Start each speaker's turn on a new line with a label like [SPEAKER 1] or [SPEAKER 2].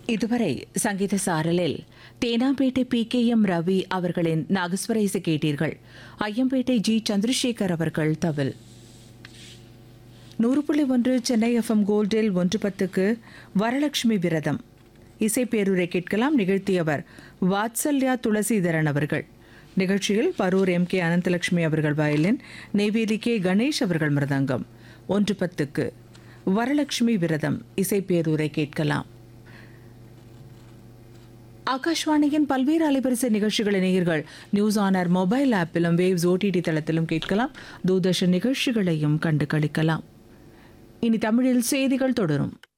[SPEAKER 1] இதுவரை சங்கீத சாரலில் Teynampet P K M Ravi அவர்களின் நாகஸ்வர இசை கேட்டீர்கள் ஐயம்பேட்டை ஜி சந்திரசேகர் அவர்கள் தவில் நூறு புள்ளி ஒன்று சென்னை எஃப்எம் கோல்டில் ஒன்று பத்துக்கு வரலட்சுமி விரதம் இசைப்பேரூரை கேட்கலாம் நிகழ்த்தியவர் வாத்சல்யா துளசீதரன் அவர்கள் நிகழ்ச்சியில் பரூர் எம் கே அனந்தலட்சுமி அவர்கள் வயலின் நெய்வேலி கே கணேஷ் அவர்கள் மிருதங்கம் ஒன்று பத்துக்கு வரலட்சுமி விரதம் இசைப்பேரூரை கேட்கலாம் ஆகாஷ்வாணியின் பல்வேறு அலைவரிசை நிகழ்ச்சிகளை நேயர்கள் நியூஸ் ஆனர் மொபைல் ஆப்பிலும் வேவ்ஸ் ஓடிடி தளத்திலும் கேட்கலாம் தூர்தர்ஷன் நிகழ்ச்சிகளையும் கண்டு களிக்கலாம் இனி தமிழில் செய்திகள் தொடரும்